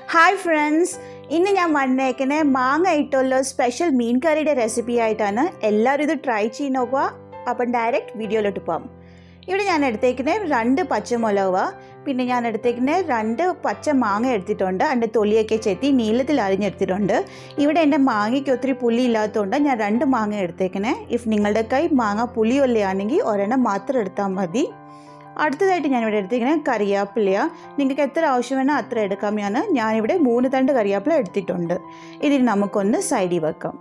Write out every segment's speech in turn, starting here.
hi friends ഇന്ന് ഞാൻ വന്നേക്കുന്നത് മാങ്ങ ഇട്ടുള്ള സ്പെഷ്യൽ മീൻ കറിയുടെ റെസിപ്പി ആയിട്ടാണ് എല്ലാവരും ഇത് ട്രൈ ചെയ്ത് നോക്കുക അപ്പം ഡയറക്റ്റ് വീഡിയോയിലോട്ട് പോകാം ഇവിടെ ഞാൻ എടുത്തേക്കുന്നത് രണ്ട് പച്ചമുളക് പിന്നെ ഞാൻ എടുത്തേക്കുന്നത് രണ്ട് പച്ച മാങ്ങ എടുത്തിട്ടുണ്ട് അതിൻ്റെ തൊലിയൊക്കെ ചെത്തി നീളത്തിൽ അരിഞ്ഞെടുത്തിട്ടുണ്ട് ഇവിടെ എൻ്റെ മാങ്ങയ്ക്ക് ഒത്തിരി പുളി ഇല്ലാത്തതുകൊണ്ട് ഞാൻ രണ്ട് മാങ്ങ എടുത്തേക്കണേ ഇഫ് നിങ്ങളുടെ കൈ മാങ്ങ പുളിയുള്ളയാണെങ്കിൽ ഒരെണ്ണം മാത്രം എടുത്താൽ മതി അടുത്തതായിട്ട് ഞാനിവിടെ എടുത്തിരിക്കുന്നത് കറിയാപ്പില നിങ്ങൾക്ക് എത്ര ആവശ്യം വേണോ അത്ര എടുക്കാം ഞാൻ ഞാനിവിടെ മൂന്ന് തണ്ട് കറിയാപ്പില എടുത്തിട്ടുണ്ട് ഇതിന് നമുക്കൊന്ന് സൈഡിൽ വെക്കാം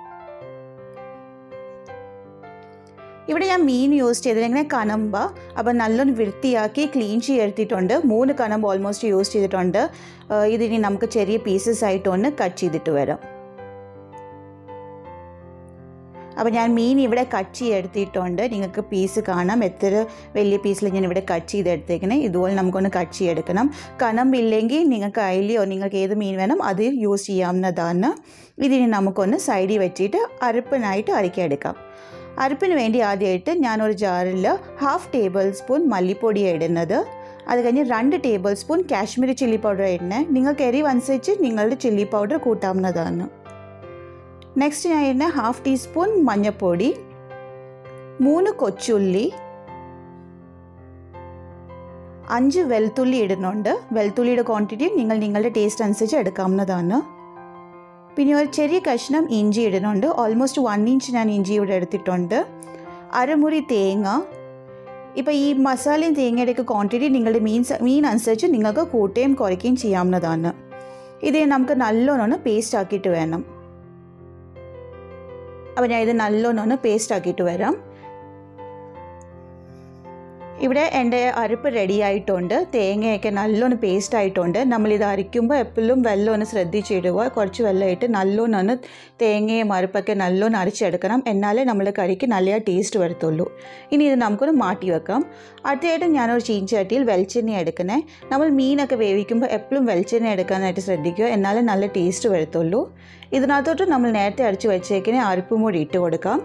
ഇവിടെ ഞാൻ മീൻ യൂസ് ചെയ്തിരിക്കുന്നത് കനമ്പ അപ്പം നല്ലോണം വൃത്തിയാക്കി ക്ലീൻ ചെയ്തെടുത്തിട്ടുണ്ട് മൂന്ന് കനമ്പ് ഓൾമോസ്റ്റ് യൂസ് ചെയ്തിട്ടുണ്ട് ഏഹ് ഇതിനി നമുക്ക് ചെറിയ പീസസ് ആയിട്ടൊന്ന് കട്ട് ചെയ്തിട്ട് വരാം അപ്പോൾ ഞാൻ മീൻ ഇവിടെ കട്ട് ചെയ്തെടുത്തിട്ടുണ്ട് നിങ്ങൾക്ക് പീസ് കാണാം എത്ര വലിയ പീസിൽ ഞാൻ ഇവിടെ കട്ട് ചെയ്തെടുത്തേക്കണേ ഇതുപോലെ നമുക്കൊന്ന് കട്ട് ചെയ്തെടുക്കണം കനമ്പില്ലെങ്കിൽ നിങ്ങൾക്ക് അയിലയോ നിങ്ങൾക്ക് ഏത് മീൻ വേണം അത് യൂസ് ചെയ്യാവുന്നതാണ് ഇതിനി നമുക്കൊന്ന് സൈഡിൽ വെച്ചിട്ട് അരപ്പനായിട്ട് അരക്കിയെടുക്കാം അരപ്പിന് വേണ്ടി ആദ്യമായിട്ട് ഞാനൊരു ജാറിൽ ഹാഫ് ടേബിൾ സ്പൂൺ മല്ലിപ്പൊടി ഇടുന്നത് അത് കഴിഞ്ഞ് രണ്ട് tablespoon Kashmiri chilli powder ഇടുന്നത് നിങ്ങൾക്ക് എരിവ് അനുസരിച്ച് നിങ്ങളുടെ ചില്ലി പൗഡർ കൂട്ടാവുന്നതാണ് നെക്സ്റ്റ് ഞാൻ ഇടുന്ന ഹാഫ് ടീസ്പൂൺ മഞ്ഞൾപ്പൊടി മൂന്ന് കൊച്ചുള്ളി അഞ്ച് വെളുത്തുള്ളി ഇടുന്നുണ്ട് വെളുത്തുള്ളിയുടെ ക്വാണ്ടിറ്റി നിങ്ങൾ നിങ്ങളുടെ ടേസ്റ്റ് അനുസരിച്ച് എടുക്കാവുന്നതാണ് പിന്നെ ഒരു ചെറിയ കഷ്ണം ഇഞ്ചി ഇടുന്നുണ്ട് ഓൾമോസ്റ്റ് വൺ ഇഞ്ച് ഞാൻ ഇഞ്ചി ഇവിടെ എടുത്തിട്ടുണ്ട് അരമുറി തേങ്ങ ഇപ്പോൾ ഈ മസാലയും തേങ്ങയുടെയൊക്കെ ക്വാണ്ടിറ്റി നിങ്ങളുടെ മീൻ സ- മീൻ അനുസരിച്ച് നിങ്ങൾക്ക് കൂട്ടുകയും കുറയ്ക്കുകയും ചെയ്യാവുന്നതാണ് ഇത് നമുക്ക് നല്ലോണം പേസ്റ്റ് ആക്കിയിട്ട് വേണം അപ്പോൾ ഞാൻ ഇത് നല്ലോണം പേസ്റ്റ് ആക്കിയിട്ട് വരാം ഇവിടെ എൻ്റെ അരപ്പ് റെഡി ആയിട്ടുണ്ട് തേങ്ങയൊക്കെ നല്ലോണം പേസ്റ്റ് ആയിട്ടുണ്ട് നമ്മളിത് അരയ്ക്കുമ്പോൾ എപ്പോഴും വെള്ളം ഒന്ന് ശ്രദ്ധിച്ചിടുക കുറച്ച് വെള്ളമായിട്ട് നല്ലോണം ഒന്ന് തേങ്ങയും അരപ്പൊക്കെ നല്ലോണം അരച്ചെടുക്കണം എന്നാലേ നമ്മുടെ കറിക്ക് നല്ല ടേസ്റ്റ് വരത്തുള്ളൂ ഇനി ഇത് നമുക്കൊന്ന് മാറ്റി വെക്കാം അടുത്തതായിട്ട് ഞാനൊരു ചീഞ്ചട്ടിയിൽ വെളിച്ചെണ്ണ എടുക്കണേ നമ്മൾ മീനൊക്കെ വേവിക്കുമ്പോൾ എപ്പോഴും വെളിച്ചെണ്ണ എടുക്കാനായിട്ട് ശ്രദ്ധിക്കുക എന്നാലേ നല്ല ടേസ്റ്റ് വരത്തുള്ളൂ ഇതിനകത്തോട്ട് നമ്മൾ നേരത്തെ അരച്ച് വെച്ചേക്കിനെ അരപ്പും കൂടി ഇട്ട് കൊടുക്കാം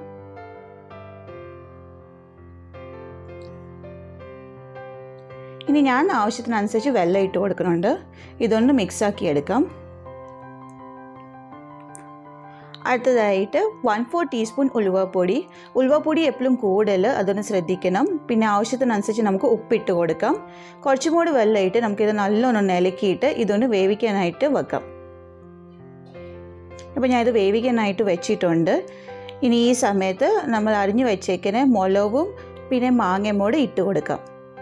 ഇനി ഞാൻ ആവശ്യത്തിനനുസരിച്ച് വെള്ളം ഇട്ട് കൊടുക്കുന്നുണ്ട് ഇതൊന്ന് മിക്സാക്കി എടുക്കാം അടുത്തതായിട്ട് വൺ ഫോർ ടീസ്പൂൺ ഉലുവപ്പൊടി ഉലുവപ്പൊടി എപ്പോഴും കൂടുതൽ അതൊന്ന് ശ്രദ്ധിക്കണം പിന്നെ ആവശ്യത്തിനനുസരിച്ച് നമുക്ക് ഉപ്പിട്ട് കൊടുക്കാം കുറച്ചും കൂടി വെള്ളമായിട്ട് നമുക്കിത് നല്ലോണം നിലക്കിയിട്ട് ഇതൊന്ന് വേവിക്കാനായിട്ട് വെക്കാം അപ്പോൾ ഞാൻ ഇത് വേവിക്കാനായിട്ട് വെച്ചിട്ടുണ്ട് ഇനി ഈ സമയത്ത് നമ്മൾ അരിഞ്ഞു വെച്ചേക്കുന്ന മുളകും പിന്നെ മാങ്ങയും കൂടെ ഇട്ട് കൊടുക്കാം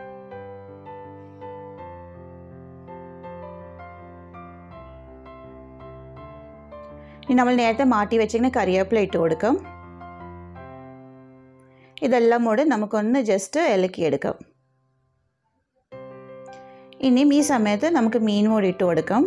ഇനി നമ്മൾ നേരത്തെ മാറ്റി വെച്ചിങ്ങനെ കറിവേപ്പില ഇട്ട് കൊടുക്കാം ഇതെല്ലാം കൂടെ നമുക്കൊന്ന് ജസ്റ്റ് ഇളക്കിയെടുക്കാം ഇനിയും ഈ സമയത്ത് നമുക്ക് മീൻ കൂടി ഇട്ട് കൊടുക്കാം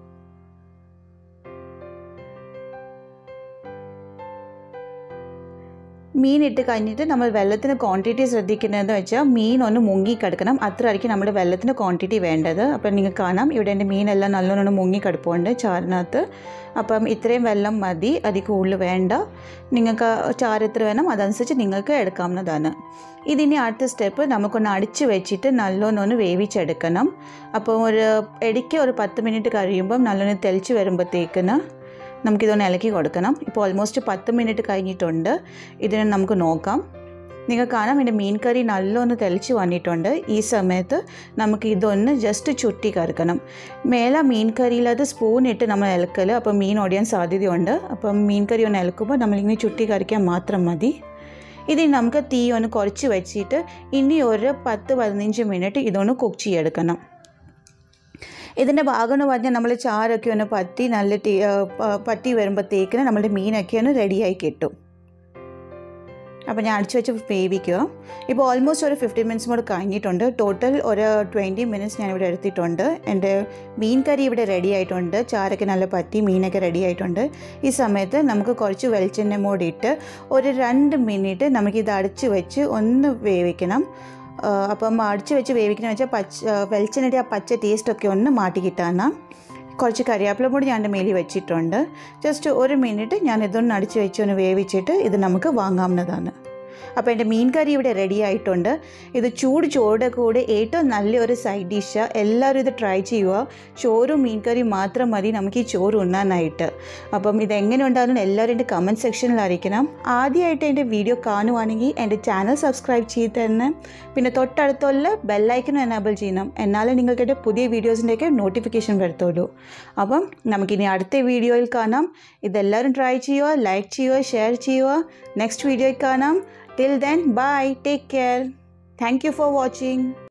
മീൻ ഇട്ട് കഴിഞ്ഞിട്ട് നമ്മൾ വെള്ളത്തിന് ക്വാണ്ടിറ്റി ശ്രദ്ധിക്കുന്നതെന്ന് വെച്ചാൽ മീൻ ഒന്ന് മുങ്ങി കിടക്കണം അത്ര ആയിരിക്കും നമ്മുടെ വെള്ളത്തിന് ക്വാണ്ടിറ്റി വേണ്ടത് അപ്പം നിങ്ങൾക്ക് കാണാം ഇവിടെ എൻ്റെ മീനെല്ലാം നല്ലോണം മുങ്ങി കിടപ്പുണ്ട് ചാറിനകത്ത് അപ്പം ഇത്രയും വെള്ളം മതി അതിൽ കൂടുതൽ വേണ്ട നിങ്ങൾക്ക് ചാറ് എത്ര വേണം അതനുസരിച്ച് നിങ്ങൾക്ക് എടുക്കാവുന്നതാണ് ഇതിനി അടുത്ത സ്റ്റെപ്പ് നമുക്കൊന്ന് അടിച്ച് വെച്ചിട്ട് നല്ലോണം ഒന്ന് വേവിച്ചെടുക്കണം അപ്പോൾ ഒരു ഇടയ്ക്ക് ഒരു പത്ത് മിനിറ്റ് കഴിയുമ്പം നല്ലോണം തെളിച്ച് വരുമ്പോഴത്തേക്കിന് നമുക്കിതൊന്ന് ഇളക്കി കൊടുക്കണം ഇപ്പോൾ ഓൾമോസ്റ്റ് പത്ത് മിനിറ്റ് കഴിഞ്ഞിട്ടുണ്ട് ഇതിനെ നമുക്ക് നോക്കാം നിങ്ങൾക്ക് കാണാം എൻ്റെ മീൻ കറി നല്ലൊന്ന് തെളിച്ച് വന്നിട്ടുണ്ട് ഈ സമയത്ത് നമുക്ക് ഇതൊന്ന് ജസ്റ്റ് ചുറ്റി കറക്കണം മേലെ മീൻ കറിയിൽ അത് സ്പൂൺ ഇട്ട് നമ്മൾ ഇളക്കൽ അപ്പം മീൻ ഒടിയാൻ സാധ്യതയുണ്ട് അപ്പം മീൻ കറി ഒന്ന് ഇളക്കുമ്പോൾ നമ്മളിങ്ങനെ ചുറ്റി കറിക്കാൻ മാത്രം മതി ഇതിന് നമുക്ക് തീ ഒന്ന് കുറച്ച് വെച്ചിട്ട് ഇനി ഒരു പത്ത് പതിനഞ്ച് മിനിറ്റ് ഇതൊന്ന് കുക്ക് ചെയ്തെടുക്കണം ഇതിൻ്റെ ഭാഗം എന്ന് പറഞ്ഞാൽ നമ്മൾ ചാറൊക്കെ ഒന്ന് പറ്റി നല്ല ടീ പ- പറ്റി വരുമ്പോഴത്തേക്കിന് നമ്മുടെ മീനൊക്കെ ഒന്ന് റെഡിയായി കിട്ടും അപ്പോൾ ഞാൻ അടിച്ചു വെച്ച് വേവിക്കുക ഇപ്പോൾ ഓൾമോസ്റ്റ് ഒരു ഫിഫ്റ്റീൻ മിനിറ്റ്സ് കൂടെ കഴിഞ്ഞിട്ടുണ്ട് ടോട്ടൽ ഒരു ട്വൻറ്റി മിനിറ്റ്സ് ഞാൻ ഇവിടെ എടുത്തിട്ടുണ്ട് എൻ്റെ മീൻ കറി ഇവിടെ റെഡി ആയിട്ടുണ്ട് ചാറൊക്കെ നല്ല പറ്റി മീനൊക്കെ റെഡി ആയിട്ടുണ്ട് ഈ സമയത്ത് നമുക്ക് കുറച്ച് വെളിച്ചെണ്ണ കൂടി ഇട്ട് ഒരു രണ്ട് മിനിറ്റ് നമുക്കിത് അടച്ച് വെച്ച് ഒന്ന് വേവിക്കണം ആ, അപ്പം അടിച്ച് വെച്ച് വേവിക്കണം വെച്ചാൽ പച്ച വെളിച്ചെണ്ണയുടെ ആ പച്ച ടേസ്റ്റൊക്കെ ഒന്ന് മാറ്റി കിട്ടാനാണ് കുറച്ച് കറിവേപ്പില കൂടി ഞാൻ എൻ്റെ മേലിൽ വെച്ചിട്ടുണ്ട് ജസ്റ്റ് ഒരു മിനിറ്റ് ഞാൻ ഇതൊന്ന് അടിച്ച് വെച്ച് ഒന്ന് വേവിച്ചിട്ട് ഇത് നമുക്ക് വാങ്ങാവുന്നതാണ് അപ്പോൾ എൻ്റെ മീൻ കറി ഇവിടെ റെഡി ആയിട്ടുണ്ട് ഇത് ചൂട് ചോറുടെ കൂടെ ഏറ്റവും നല്ലൊരു സൈഡ് ഡിഷ് എല്ലാവരും ഇത് ട്രൈ ചെയ്യുക ചോറും മീൻ കറിയും മാത്രം മതി നമുക്ക് ഈ ചോറ് ഉണ്ണാനായിട്ട് അപ്പം ഇതെങ്ങനെ ഉണ്ടാകുന്നു എല്ലാവരും എൻ്റെ കമൻറ്റ് സെക്ഷനിൽ അറിയിക്കണം ആദ്യമായിട്ട് എൻ്റെ വീഡിയോ കാണുവാണെങ്കിൽ എൻ്റെ ചാനൽ സബ്സ്ക്രൈബ് ചെയ്ത് തന്നെ പിന്നെ തൊട്ടടുത്തുള്ള ബെല്ലൈക്കനും എനാബിൾ ചെയ്യണം എന്നാലേ നിങ്ങൾക്ക് എൻ്റെ പുതിയ വീഡിയോസിൻ്റെയൊക്കെ നോട്ടിഫിക്കേഷൻ വരത്തുള്ളൂ അപ്പം നമുക്കിനി അടുത്ത വീഡിയോയിൽ കാണാം ഇതെല്ലാവരും ട്രൈ ചെയ്യുക ലൈക്ക് ചെയ്യുക ഷെയർ ചെയ്യുക നെക്സ്റ്റ് വീഡിയോയിൽ കാണാം till then bye take care thank you for watching